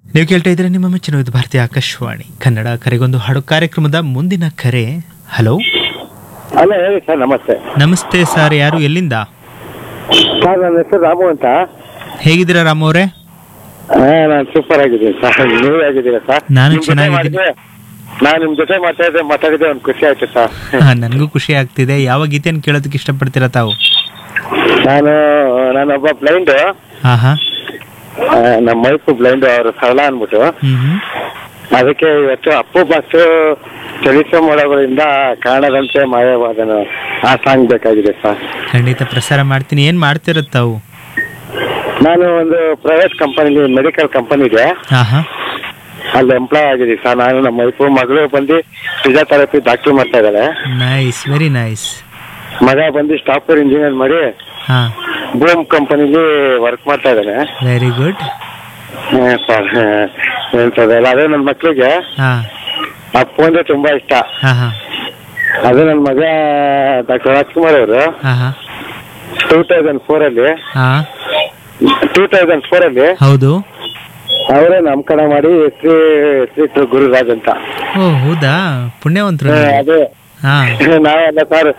ನೀವು ಕೇಳ್ತಾ ಇದ್ರೆ ನಿಮ್ಮ ಮೆಚ್ಚಿನ ಇದು ಭಾರತೀಯ ಆಕಾಶವಾಣಿ ಕನ್ನಡ ಕರೆಗೊಂದು ಹಾಡು ಕಾರ್ಯಕ್ರಮದ ಮುಂದಿನ ಕರೆ ಹಲೋ ಅಲ್ಲ ಹೇಳಿ ಸರ್ ನಮಸ್ತೆ ನಮಸ್ತೆ ಸರ್ ಯಾರು ಎಲ್ಲಿಂದ ಸರ್ ನನ್ನ ಹೆಸರು ರಾಮು ಅಂತ ಹೇಗಿದ್ದೀರಾ ರಾಮ್ ಅವರೇ ಹಾ ನಾನು ಸೂಪರ್ ಆಗಿದ್ದೀನಿ ಸರ್ ನೀವು ಆಗಿದ್ದೀರಾ ಸರ್ ನಾನು ನಿಮ್ ಜೊತೆ ಚೆನ್ನಾಗಿದ್ದೀನಿ. ಮಾಡಿದ್ರೆ- ನಾನು ನಿಮ್ ಜೊತೆ ಮಾತಾಡಿದ್ರೆ ಮಾತಾಡಿದ್ರೆ ಒಂದು ಖುಷಿ ಆಯ್ತು ಸರ್ ಹಾ, ನನಗೂ ಖುಷಿ ಆಗ್ತಿದೆ ಯಾವ ಗೀತೆಯನ್ನು ಕೇಳೋದಕ್ಕೆ ಇಷ್ಟಪಡ್ತೀರಾ ತಾವು ನಾನು ನಾನೊಬ್ಬ ಬ್ಲೈಂಡ್ ಹಾ ಹಾ ನಮ್ಮ ವೈಫ್ ಬ್ಲೈಂಡ್ ಅವರು ಸರಳ ಅಂದ್ಬಿಟ್ಟು ಹ್ಮ್ ಹ್ಮ್ ಅದಕ್ಕೆ ಇವತ್ತು ಅಪ್ಪು ಬಸ್ ಚಲಿಸುವ ಮೊಳಗಳಿಂದ ಕಾಣದಂತೆ ಮಾಯವಾದನು ಆ ಸಾಂಗ್ ಬೇಕಾಗಿದೆ ಸರ್ ಖಂಡಿತ ಪ್ರಸಾರ ಮಾಡ್ತೀನಿ ಏನ್ ಮಾಡ್ತಿರೋದು ತಾವು ನಾನು ಒಂದು ಪ್ರೈವೇಟ್ ಕಂಪನಿ ಮೆಡಿಕಲ್ ಕಂಪನಿ ಇದೆ ಹಾ ಹಾ ಅಲ್ಲಿ ಎಂಪ್ಲಾಯ್ ಆಗಿದ್ದೀನಿ ಸರ್ ನಾನು ನಮ್ಮ ವೈಫು ಮಗಳು ಬಂದು ಫಿಸಿಯೋಥೆರಪಿ ಡಾಕ್ಟರ್ ಮಾಡ್ತಾ ಇದ್ದಾಳೆ ನೈಸ್ ವೆರಿ ನೈಸ್ ಮಗ ಬಂದು ಸಾಫ್ಟ್ವೇರ್ ಇಂಜಿನಿಯರ್ ಮಾಡಿ ಹಾ ಬೂಮ್ ಕಂಪನಿಲಿ ವರ್ಕ್ ಮಾಡ್ತಾ ಇದ್ದಾನೆ ವೆರಿ ಗುಡ್ ಸರ್ ಎಂತದಲ್ಲ ಅದೇ ನನ್ನ ಮಕ್ಳಿಗೆ ಹಾ ಅಪ್ಪು ಅಂದ್ರೆ ತುಂಬಾ ಇಷ್ಟ ಹಾ ಹಾ ಅದೇ ನನ್ನ ಮಗ ಡಾಕ್ಟರ್ ರಾಜ್ಕುಮಾರ್ ಅವರು ಹಾ ಹಾ ಟೂ ತೌಸಂಡ್ ಫೋರ್ ಅಲ್ಲಿ ಹಾ ಟೂ ತೌಸಂಡ್ ಫೋರ್ ಅಲ್ಲಿ ಹೌದು ಅವರೇ ನಾಮಕರಣ ಮಾಡಿ ಶ್ರೀ ಶ್ರೀ ಗುರುರಾಜ್ ಅಂತ ಓ ಹೌದಾ ಪುಣ್ಯವಂತರು ಆ, ನೀವು. ಅದೇ ಹಾ ನಾವೆಲ್ಲ ಸರ್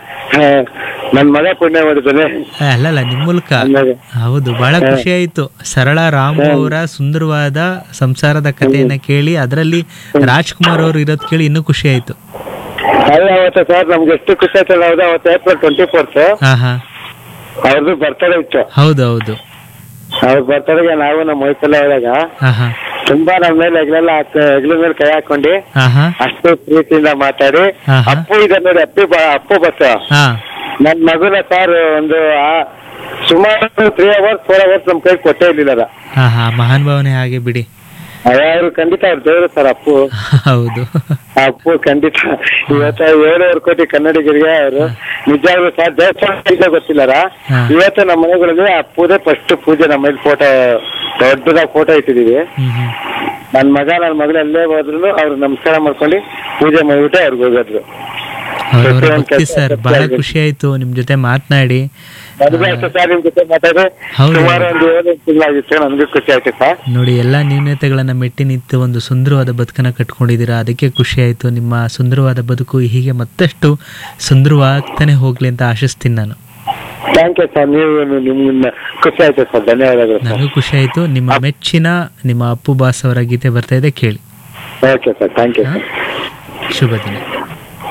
ನನ್ನ ಮಗ ಪುಣ್ಯ ಮಾಡಿದ್ದಾನೆ ಅಲ್ಲಲ್ಲ ನಿಮ್ ಮೂಲಕ ಹಂಗಾಗಿ. ಹೌದು ಬಹಳ ಖುಷಿ ಆಯ್ತು ಸರಳ ರಾಮು ಅವರ ಸುಂದರವಾದ ಸಂಸಾರದ ಕಥೆಯನ್ನ ಕೇಳಿ ಅದರಲ್ಲಿ ರಾಜ್ಕುಮಾರ್ ಅವರು ಇರೋದ್ ಕೇಳಿ ಇನ್ನೂ ಖುಷಿ ಆಯ್ತು ಅಲ್ಲ ಅವತ್ತು ಸರ್ ನಮ್ಗೆ ಎಷ್ಟು ಖುಷಿ ಆಯ್ತಲ್ಲ ಹೌದು ಅವತ್ತು ಏಪ್ರಿಲ್ ಟ್ವೆಂಟಿ ಫೋರ್ತ್ ಹಾ ಹಾ ಅವ್ರದ್ದು ಬರ್ತಡೇ ಇತ್ತು ಹೌದು ಹೌದು ಅವ್ರ ಬರ್ತಡೆಗೆ ನಾವು ನಮ್ಮ ವಯಸ್ಸೆಲ್ಲ ಹೋದಾಗ ಹಾ ಹಾ ತುಂಬಾ ನಮ್ಮ ಮೇಲೆ ಹೆಗ್ಲೆಲ್ಲ ಹಾಕ್- ಹೆಗ್ಲ ಮೇಲೆ ಕೈ ಹಾಕೊಂಡು ಹಾ ಹಾ ಅಷ್ಟು ಪ್ರೀತಿಯಿಂದ ಮಾತಾಡಿ ಹಾ, ಹಾ. ಅಪ್ಪು ಇದೆ ನೋಡಿ ಅಪ್ಪಿ ಬ- ಅಪ್ಪು ಬಸ್ ಹಾ ನನ್ ಮಗುನ ಸರ್ ಒಂದು ಆ- ಸುಮಾರು ತ್ರೀ ಅವರ್ಸ್ ಫೋರ್ ಅವರ್ಸ್ ನಮ್ ಕೈ ಕೊಟ್ಟೇ ಇರ್ಲಿಲ್ಲ ಹಾ ಹಾ ಮಹಾನ್ ಭಾವನೆ ಹಾಗೆ ಬಿಡಿ ಅವರು ಖಂಡಿತ ಅವ್ರು ದೇವರು ಸರ್ ಅಪ್ಪು ಹೌದು ಆ ಅಪ್ಪು ಖಂಡಿತ ಇವತ್ತ ಏಳುವರೆ ಕೋಟಿ ಕನ್ನಡಿಗರಿಗೆ ಅವರು ನಿಜವಾಗ್ಲೂ ಸರ್ ದೇವಸ್ಥಾನ ಇಲ್ಲ ಗೊತ್ತಿಲ್ಲರ ಹಾ. ಇವತ್ತು ನಮ್ಮ ಮನೆಗಳಲ್ಲಿ ಅಪ್ಪುದೇ ಫಸ್ಟ್ ಪೂಜೆ ನಮ್ಮ ಮನೇಲಿ ಫೋಟೋ ದೊಡ್ಡದಾಗಿ ಫೋಟೋ ಇಟ್ಟಿದೀವಿ ಹ್ಮ್ ಹ್ಮ್ ನನ್ ಮಗ ನನ್ ಮಗಳು ಎಲ್ಲೇ ಹೋದ್ರು ಅವ್ರು ನಮಸ್ಕಾರ ಮಾಡ್ಕೊಂಡು ಪೂಜೆ ಮಾಡ್ಬಿಟ್ಟು ಅವ್ರಿಗೆ ಹೋಗಿದ್ರು ಅವ್ರವ್ರ ಪ್ರತಿಯೊಂದ್ ಭಕ್ತಿ ಕೆಲ್ಸ ಸರ್ ಬಹಳ ಗೊತ್ತಾಗಿದೆ. ಖುಷಿ ಆಯ್ತು ನಿಮ್ ಜೊತೆ ಮಾತನಾಡಿ ನನಗೂ ಅಷ್ಟೇ ಸರ್ ನಿಮ್ ಜೊತೆ ಮಾತಾಡಿ ಹೌದು. ಸುಮಾರು ಒಂದು ಏಳು ತಿಂಗಳಾಗಿತ್ತು ನನಗೂ ಖುಷಿ ಆಯ್ತು ಸರ್ ನೋಡಿ ಎಲ್ಲಾ ನ್ಯೂನತೆಗಳನ್ನ ಮೆಟ್ಟಿ ನಿಂತು ಒಂದು ಸುಂದರವಾದ ಬದುಕನ್ನ ಕಟ್ಕೊಂಡಿದ್ದೀರಾ ಅದಕ್ಕೆ ಖುಷಿ ಆಯ್ತು ನಿಮ್ಮ ಸುಂದರವಾದ ಬದುಕು ಹೀಗೆ ಮತ್ತಷ್ಟು ಸುಂದರವಾಗ್ತಾನೆ ಹೋಗ್ಲಿ ಅಂತ ಆಶಿಸ್ತೀನಿ ನಾನು ಥ್ಯಾಂಕ್ ಯು ಸರ್ ನೀವು ನಿಮ್ಗೆ ಖುಷಿ ಆಯ್ತು ಸರ್ ಧನ್ಯವಾದಗಳು ಸರ್ ನನಗೂ ಖುಷಿ ಆಯ್ತು ನಿಮ್ಮ ಮೆಚ್ಚಿನ ನಿಮ್ಮ ಅಪ್ಪು ಬಾಸ್ ಅವರ ಗೀತೆ ಬರ್ತಾ ಇದೆ ಕೇಳಿ ಓಕೆ ಸರ್ ಥ್ಯಾಂಕ್ ಯು ಹಾ? ಸರ್ ಶುಭ ದಿನ